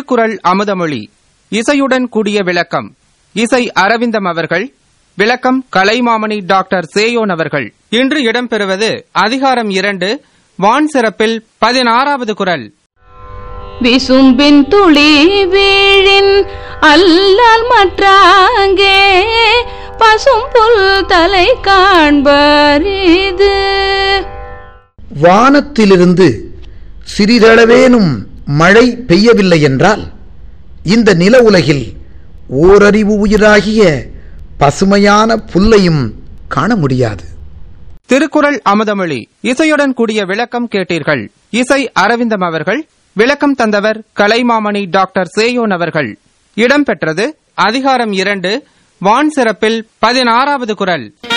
திருக்குறள் அமுதமொழி இசையுடன் கூடிய விளக்கம் இசை அரவிந்தம் அவர்கள் விளக்கம் கலைமாமணி டாக்டர் சேயோன் அவர்கள் இன்று இடம்பெறுவது அதிகாரம் இரண்டு வான் சிறப்பில் பதினாறாவது குரல் விசும்பின் துளி வீழின் அல்லல் மற்றாங்கே பசும் புல் தலை காண்பரிது வானத்திலிருந்து சிறிதளவேனும் மழை பெய்யவில்லை என்றால் இந்த நில உலகில் ஓரறிவு உயிராகிய பசுமையான புல்லையும் காண முடியாது திருக்குறள் அமுதமொழி இசையுடன் கூடிய விளக்கம் கேட்டீர்கள் இசை அரவிந்தம் அவர்கள் விளக்கம் தந்தவர் கலைமாமணி டாக்டர் சேயோன் அவர்கள் இடம்பெற்றது அதிகாரம் இரண்டு வான் சிறப்பில் பதினாறாவது குரல்